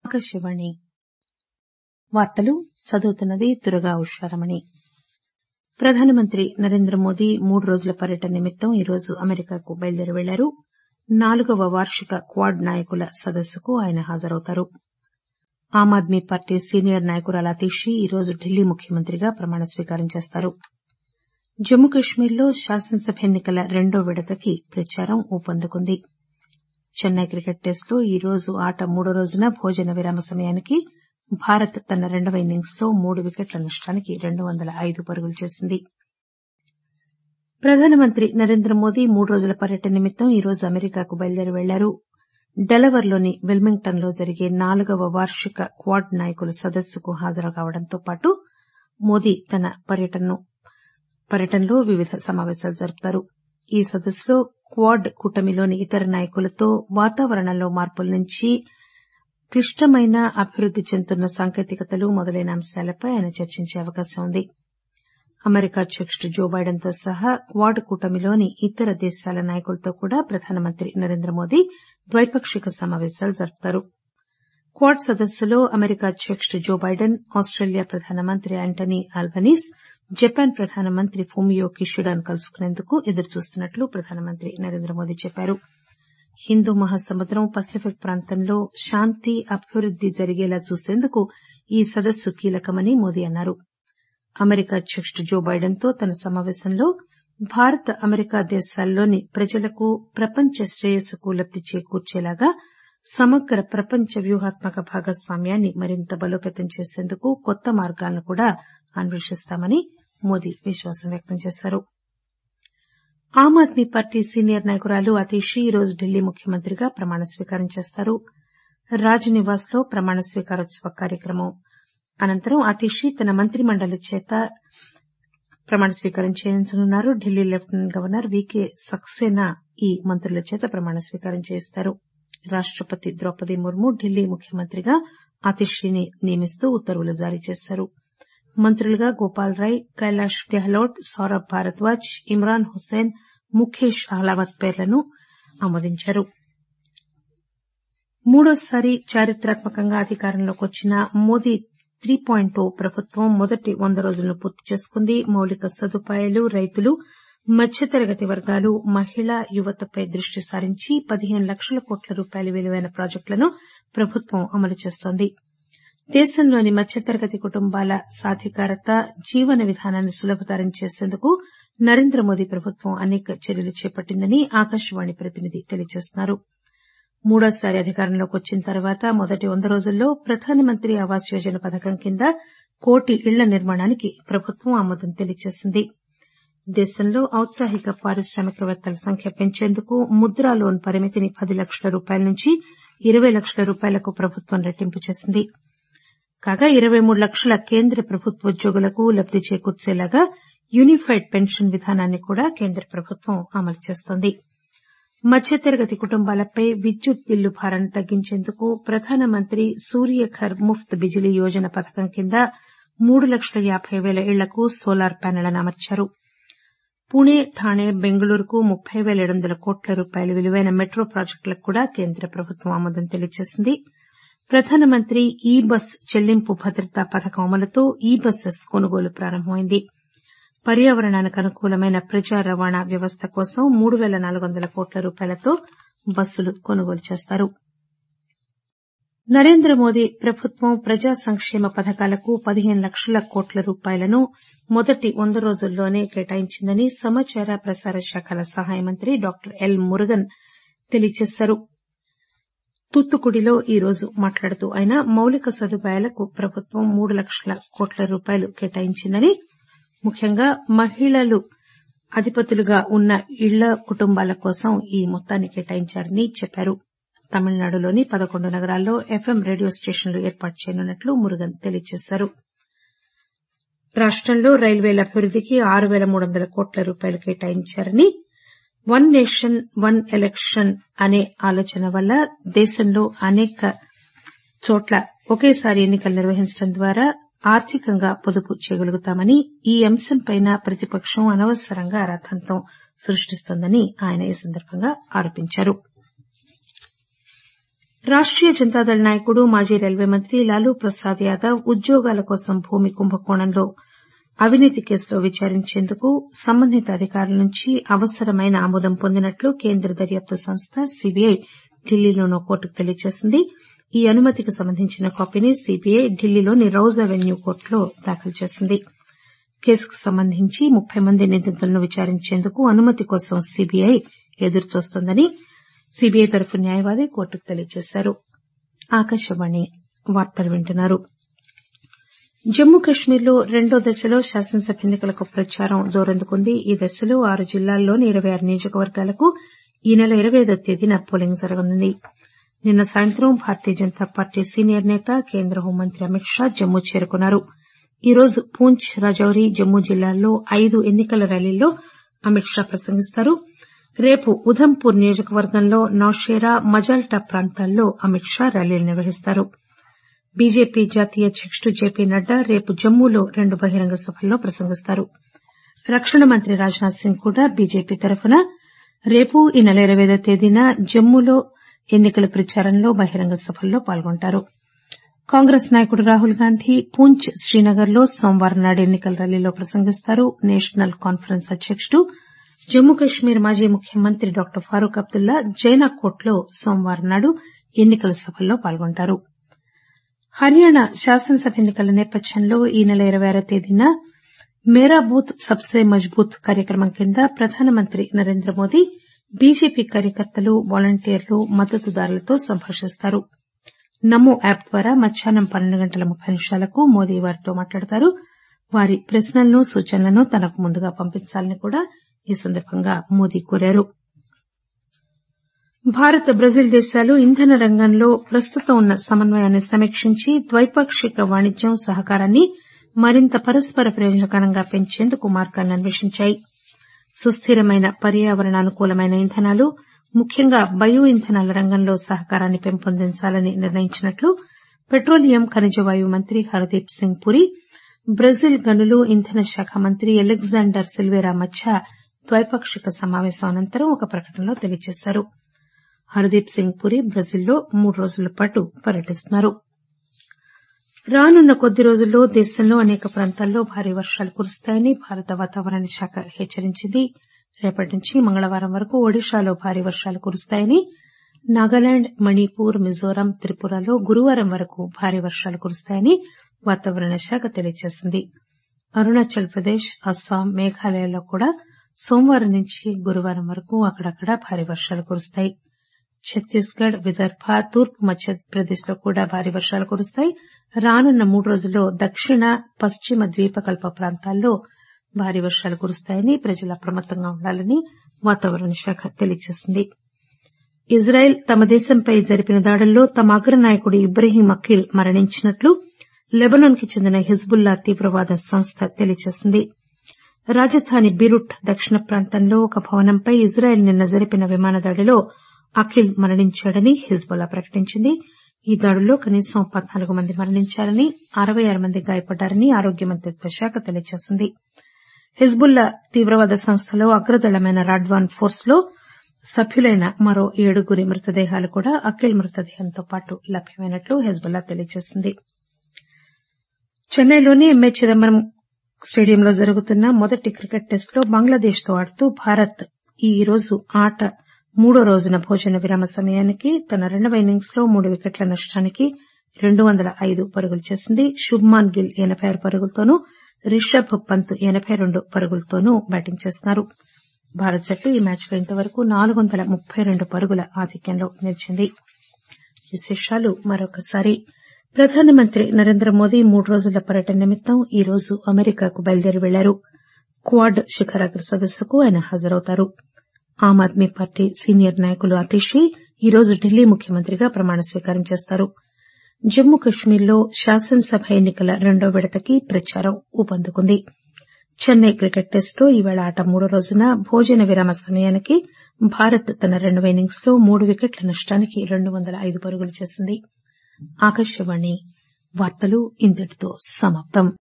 ఆకాశవాణి వార్తలు చదువుతున్నది దుర్గా ఉషారమణి ప్రధానమంత్రి నరేంద్రమోదీ మూడు రోజుల పర్యటన నిమిత్తం ఈరోజు అమెరికాకు బయలుదేరి వెళ్లారు నాలుగవ వార్షిక క్వాడ్ నాయకుల సదస్సుకు ఆయన హాజరవుతారు ఆమ్ ఆద్మీ పార్టీ సీనియర్ నాయకురాలు అతిషి ఈరోజు ఢిల్లీ ముఖ్యమంత్రిగా ప్రమాణ స్వీకారం చేస్తారు జమ్మూ కశ్మీర్లో శాసనసభ ఎన్నికల రెండో విడతకి ప్రచారం ఊపందుకుంది చెన్నై క్రికెట్ టెస్టులో ఈరోజు ఆట మూడో రోజున భోజన విరామ సమయానికి భారత్ తన రెండవ ఇన్నింగ్స్ లో మూడు వికెట్ల నష్టానికి రెండు వందల ఐదు పరుగులు చేసింది ప్రధానమంత్రి నరేంద్రమోదీ మూడు రోజుల పర్యటన నిమిత్తం ఈరోజు అమెరికాకు బయలుదేరి వెళ్లారు డెలవర్లోని విల్మింగ్టన్ లో జరిగే నాలుగవ వార్షిక క్వాడ్ నాయకుల సదస్సుకు హాజరు కావడంతో పాటు మోదీ తన పర్యటనలో వివిధ సమాపేశాలు జరుపుతారు ఈ సదస్సులో క్వాడ్ కూటమిలోని ఇతర నాయకులతో వాతావరణంలో మార్పుల నుంచి క్లిష్టమైన అభివృద్ది చెందుతున్న సాంకేతికతలు మొదలైన అంశాలపై ఆయన చర్చించే అవకాశం ఉంది అమెరికా అధ్యకుడు జో బైడెన్ తో సహా క్వాడ్ కూటమిలోని ఇతర దేశాల నాయకులతో కూడా ప్రధానమంత్రి నరేంద్రమోదీ ద్వైపాక్షిక సమాపేశాలు జరుపుతారు క్వాడ్ సదస్సులో అమెరికా అధ్యకుడు జో బైడెన్ ఆస్టేలియా ప్రధానమంత్రి యాంటనీ ఆల్బనీస్ జపాన్ ప్రధానమంత్రి ఫూమియో కిషిడాను కలుసుకునేందుకు ఎదురుచూస్తున్నట్లు ప్రధానమంత్రి నరేంద్రమోదీ చెప్పారు హిందూ మహాసముద్రం పసిఫిక్ ప్రాంతంలో శాంతి అభివృద్ది జరిగేలా చూసేందుకు ఈ సదస్సు కీలకమని మోదీ అన్నారు అమెరికా అధ్యకుడు జో బైడెన్ తో తన సమాపేశంలో భారత్ అమెరికా దేశాల్లోని ప్రజలకు ప్రపంచ శ్రేయస్సుకు లబ్ది చేకూర్చేలాగా సమగ్ర ప్రపంచ వ్యూహాత్మక భాగస్వామ్యాన్ని మరింత బలోపేతం చేసేందుకు కొత్త మార్గాలను కూడా అన్వేషిస్తామని మోదీ విశ్వాసం వ్యక్తం చేశారు ఆమ్ ఆద్మీ పార్టీ సీనియర్ నాయకురాలు అతిషి ఈరోజు ఢిల్లీ ముఖ్యమంత్రిగా ప్రమాణ స్వీకారం చేస్తారు రాజ్ నివాస్ లో ప్రమాణ స్వీకారోత్సవ కార్యక్రమం అనంతరం అతిషి తన మంత్రి మండలి చేత ప్రమాణ స్వీకారం చేయించనున్నారు Delhi lieutenant governor VK Saxena ఈ మంత్రుల చేత ప్రమాణ స్వీకారం చేయిస్తారు రాష్టపతి ద్రౌపది ముర్ము ఢిల్లీ ముఖ్యమంత్రిగా అతిషిని నియమిస్తూ ఉత్తర్వులు జారీ చేశారు మంత్రులుగా గోపాల్ రాయ్ కైలాష్ గెహ్లోట్ సౌరభ్ భారద్వాజ్ ఇమ్రాన్ హుస్సేన్ ముఖేష్ అహ్లావత్ పేర్లను ఆమోదించారు మూడోసారి చారిత్రాత్మకంగా అధికారంలోకి వచ్చిన మోదీ త్రీ పాయింట్ ఓ ప్రభుత్వం మొదటి వంద రోజులను పూర్తి చేసుకుంది మౌలిక సదుపాయాలు రైతులు మధ్యతరగతి వర్గాలు మహిళా యువతపై దృష్టి సారించి పదిహేను లక్షల కోట్ల రూపాయల విలువైన ప్రాజెక్టులను ప్రభుత్వం అమలు చేస్తోంది దేశంలోని మధ్యతరగతి కుటుంబాల సాధికారత జీవన విధానాన్ని సులభతరం చేసేందుకు నరేంద్ర మోదీ ప్రభుత్వం అనేక చర్యలు చేపట్టిందని ఆకాశవాణి ప్రతినిధి తెలియజేస్తున్నారు మూడోసారి అధికారంలోకి వచ్చిన తర్వాత మొదటి వంద రోజుల్లో ప్రధానమంత్రి ఆవాస్ యోజన పథకం కింద కోటి ఇళ్ల నిర్మాణానికి ప్రభుత్వం ఆమోదం తెలియజేసింది దేశంలో ఔత్సాహిక పారిశ్రామికవేత్తల సంఖ్య పెంచేందుకు ముద్రా లోన్ పరిమితిని పది లక్షల రూపాయల నుంచి ఇరవై లక్షల రూపాయలకు ప్రభుత్వం రెట్టింపు చేసింది కాగా ఇరవై మూడు లక్షల కేంద్ర ప్రభుత్వ ఉద్యోగులకు లబ్ది చేకూర్చేలాగా యూనిఫైడ్ పెన్షన్ విధానాన్ని కూడా కేంద్ర ప్రభుత్వం అమలు చేస్తోంది మధ్యతరగతి కుటుంబాలపై విద్యుత్ బిల్లు భారాన్ని తగ్గించేందుకు ప్రధానమంత్రి సూర్యఘర్ ముఫ్త్ బిజిలీ యోజన పథకం కింద మూడు లక్షల యాబై పేల ఇళ్లకు సోలార్ ప్యానెళ్లను అమర్చారు పుణె థాణే బెంగళూరుకు ముప్పై పేల ఏడు వందల కోట్ల రూపాయల విలువైన మెట్రో ప్రాజెక్టులకు కూడా కేంద్ర ప్రభుత్వం ఆమోదం తెలియజేసింది ప్రధానమంత్రి ఈ బస్ చెల్లింపు భద్రతా పథకం అమలుతో ఈ బస్సెస్ కొనుగోలు ప్రారంభమైంది పర్యావరణానికి అనుకూలమైన ప్రజా రవాణా వ్యవస్థ కోసం మూడు పేల నాలుగు వందల కోట్ల రూపాయలతో బస్సులు కొనుగోలు చేస్తారు నరేంద్ర మోదీ ప్రభుత్వం ప్రజా సంక్షేమ పథకాలకు పదిహేను లక్షల కోట్ల రూపాయలను మొదటి వంద రోజుల్లోనే కేటాయించిందని సమాచార ప్రసార శాఖల సహాయ మంత్రి డాక్టర్ ఎల్ మురుగన్ తెలియజేశారు తూత్తుకుడిలో ఈరోజు మాట్లాడుతూ ఆయన మౌలిక సదుపాయాలకు ప్రభుత్వం మూడు లక్షల కోట్ల రూపాయలు కేటాయించిందని ముఖ్యంగా మహిళలు అధిపతులుగా ఉన్న ఇళ్ల కుటుంబాల కోసం ఈ మొత్తాన్ని కేటాయించారని చెప్పారు తమిళనాడులోని పదకొండు నగరాల్లో ఎఫ్ఎం రేడియో స్టేషన్లు ఏర్పాటు చేయనున్నట్లు మురుగన్ తెలియజేశారు రాష్టంలో రైల్వేల అభివృద్దికి ఆరు పేల మూడు వందల కోట్ల రూపాయలు కేటాయించారని వన్ నేషన్ వన్ ఎలక్షన్ అనే ఆలోచన వల్ల దేశంలో అనేక చోట్ల ఒకేసారి ఎన్నికలు నిర్వహించడం ద్వారా ఆర్థికంగా పొదుపు చేయగలుగుతామని ఈ అంశంపై ప్రతిపక్షం అనవసరంగా రాద్దాంతం సృష్టిస్తోందని ఆయన ఈ సందర్భంగా ఆరోపించారు రాష్టీయ జనతాదళ్ నాయకుడు మాజీ రైల్వే మంత్రి లాలూ ప్రసాద్ యాదవ్ ఉద్యోగాల కోసం భూమి కుంభకోణంలో అవినీతి కేసులో విచారించేందుకు సంబంధిత అధికారుల నుంచి అవసరమైన ఆమోదం పొందినట్లు కేంద్ర దర్యాప్తు సంస్థ సీబీఐ ఢిల్లీలోని ఓ కోర్టుకు తెలియజేసింది ఈ అనుమతికి సంబంధించిన కాపీని సీబీఐ ఢిల్లీలోని రౌజ్ అవెన్యూ కోర్టులో దాఖలు చేసింది కేసుకు సంబంధించి ముప్పై మంది నిందితులను విచారించేందుకు అనుమతి కోసం సీబీఐ ఎదురుచూస్తోందని సీబీఐ తరఫు న్యాయవాది కోర్టుకు తెలియజేశారు జమ్మూ కశ్మీర్లో రెండో దశలో శాసనసభ ఎన్నికలకు ప్రచారం జోరందుకుంది ఈ దశలో ఆరు జిల్లాల్లోని ఇరవై ఆరు నియోజకవర్గాలకు ఈ నెల ఇరవై ఐదో తేదీన పోలింగ్ జరగనుంది నిన్న సాయంత్రం భారతీయ జనతా పార్టీ సీనియర్ నేత కేంద్ర హోంమంత్రి అమిత్ షా జమ్మూ చేరుకున్నారు ఈ రోజు పూంచ్ రజౌరి జమ్మూ జిల్లాల్లో ఐదు ఎన్నికల ర్యాలీల్లో అమిత్ షా ప్రసంగిస్తారు రేపు ఉధంపూర్ నియోజకవర్గంలో నౌషేరా మజాల్టా ప్రాంతాల్లో అమిత్ షా ర్యాలీలు నిర్వహిస్తారు బీజేపీ జాతీయ అధ్యకుడు జేపీ నడ్డా రేపు జమ్మూలో రెండు బహిరంగ సభల్లో ప్రసంగిస్తారు రక్షణ మంత్రి రాజ్ నాథ్ సింగ్ కూడా బీజేపీ తరఫున రేపు ఈ నెల ఇరవై ఐదో తేదీన జమ్మూలో ఎన్నికల ప్రచారంలో బహిరంగ సభల్లో పాల్గొంటారు కాంగ్రెస్ నాయకుడు రాహుల్ గాంధీ పూంచ్ శ్రీనగర్ లో సోమవారం నాడు ఎన్నికల ర్యాలీలో ప్రసంగిస్తారు నేషనల్ కాన్ఫరెన్స్ అధ్యకుడు జమ్మూ కశ్మీర్ మాజీ ముఖ్యమంత్రి డాక్టర్ ఫారూక్ అబ్దుల్లా జైనాకోట్ లో సోమవారం నాడు ఎన్నికల సభల్లో పాల్గొంటారు హర్యానా శాసనసభ ఎన్నికల నేపథ్యంలో ఈ నెల ఇరవై ఆరో తేదీన మేరా బూత్ సబ్సే మజ్బూత్ కార్యక్రమం కింద ప్రధానమంత్రి నరేంద్ర మోదీ బీజేపీ కార్యకర్తలు వాలంటీర్లు మద్దతుదారులతో సంభాషిస్తారు నమో యాప్ ద్వారా మధ్యాహ్నం పన్నెండు గంటల ముప్పై నిమిషాలకు మోదీ వారితో మాట్లాడతారు వారి ప్రశ్నలను సూచనలను తనకు ముందుగా పంపించాలని కూడా ఈ సందర్భంగా మోదీ కోరారు భారత్ బ్రెజిల్ దేశాలు ఇంధన రంగంలో ప్రస్తుతం ఉన్న సమన్వయాన్ని సమీక్షించి ద్వైపాక్షిక వాణిజ్యం సహకారాన్ని మరింత పరస్పర ప్రయోజనకరంగా పెంచేందుకు మార్గాలను అన్వేషించాయి సుస్దిరమైన పర్యావరణానుకూలమైన ఇంధనాలు ముఖ్యంగా బయో ఇంధనాల రంగంలో సహకారాన్ని పెంపొందించాలని నిర్ణయించినట్లు పెట్రోలియం ఖనిజ వాయువు మంత్రి హర్దీప్ సింగ్ పురి బ్రెజిల్ గనులు ఇంధన శాఖ మంత్రి అలెగ్జాండర్ సిల్వేరా మధ్య ద్వైపాక్షిక సమావేశం అనంతరం ఒక ప్రకటనలో తెలియజేశారు హర్దీప్ సింగ్ పురి బ్రెజిల్లో మూడు రోజుల పాటు పర్యటిస్తున్నారు రానున్న కొద్ది రోజుల్లో దేశంలో అనేక ప్రాంతాల్లో భారీ వర్షాలు కురుస్తాయని భారత వాతావరణ శాఖ హెచ్చరించింది రేపటి నుంచి మంగళవారం వరకు ఒడిశాలో భారీ వర్షాలు కురుస్తాయని నాగాలాండ్ మణిపూర్ మిజోరాం త్రిపురలో గురువారం వరకు భారీ వర్షాలు కురుస్తాయని వాతావరణ శాఖ తెలియజేసింది అరుణాచల్ ప్రదేశ్ అస్సాం మేఘాలయలో కూడా సోమవారం నుంచి గురువారం వరకు అక్కడక్కడా భారీ వర్షాలు కురుస్తాయి ఛత్తీస్గఢ్ విదర్భ తూర్పు మధ్యప్రదేశ్ లో కూడా భారీ వర్షాలు కురుస్తాయి రానున్న మూడు రోజుల్లో దక్షిణ పశ్చిమ ద్వీపకల్ప ప్రాంతాల్లో భారీ వర్షాలు కురుస్తాయని ప్రజలు అప్రమత్తంగా ఉండాలని వాతావరణ శాఖ తెలియజేసింది ఇజ్రాయెల్ తమ దేశంపై జరిపిన దాడుల్లో తమ అగ్రనాయకుడు ఇబ్రహీం అఖీల్ మరణించినట్లు లెబనాన్ కి చెందిన హిజ్బుల్లా తీవ్రవాద సంస్థ తెలియజేసింది రాజధాని బీరుట్ దక్షిణ ప్రాంతంలో ఒక భవనంపై ఇజ్రాయెల్ నిన్న జరిపిన విమాన దాడిలో అఖిల్ మరణించాడని హిజ్బుల్లా ప్రకటించింది ఈ దాడుల్లో కనీసం పద్నాలుగు మంది మరణించారని అరవై ఆరు మంది గాయపడ్డారని ఆరోగ్య మంత్రిత్వ శాఖ తెలియజేసింది హిజ్బుల్లా తీవ్రవాద సంస్థలో అగ్రదళమైన రాడ్వాన్ ఫోర్స్ లో సభ్యులైన మరో ఏడుగురి మృతదేహాలు కూడా అఖిల్ మృతదేహంతో పాటు లభ్యమైనట్లు హిజ్బుల్లా తెలియజేసింది చెన్నైలోని ఎంఏ చిదంబరం స్టేడియంలో జరుగుతున్న మొదటి క్రికెట్ టెస్టులో బంగ్లాదేశ్ తో ఆడుతూ భారత్ ఈ రోజు ఆట మూడో రోజున భోజన విరామ సమయానికి తన రెండవ ఇన్నింగ్స్ లో మూడు వికెట్ల నష్టానికి రెండు వందల ఐదు పరుగులు చేసింది శుభ్మాన్ గిల్ ఎనబై ఆరు పరుగులతోనూ రిషబ్ పంత్ ఎనబై రెండు పరుగులతోనూ బ్యాటింగ్ చేస్తున్నారు భారత జట్టు ఈ మ్యాచ్లో ఇంతవరకు నాలుగు వందల ముప్పై రెండు పరుగుల ఆధిక్యంలో నిలిచింది విశేషాలు మరొకసారి ప్రధానమంత్రి నరేంద్ర మోదీ మూడు రోజుల పర్యటన నిమిత్తం ఈ రోజు అమెరికాకు బయలుదేరి వెళ్లారు క్వాడ్ శిఖరాగ్ర సదస్సుకు ఆయన హాజరవుతారు ఆమ్ ఆద్మీ పార్టీ సీనియర్ నాయకులు అతిషి ఈ రోజు ఢిల్లీ ముఖ్యమంత్రిగా ప్రమాణ స్వీకారం చేస్తారు జమ్మూ కశ్మీర్లో శాసనసభ ఎన్నికల రెండో విడతకి ప్రచారం ఊపందుకుంది చెన్నై క్రికెట్ టెస్టులో ఈవేళ ఆట మూడో రోజున భోజన విరామ సమయానికి భారత్ తన రెండవ ఇన్నింగ్స్ లో మూడు వికెట్ల నష్టానికి రెండు వందల ఐదు పరుగులు చేసింది ఆకాశవాణి వార్తలు ఇంతటితో సమాప్తం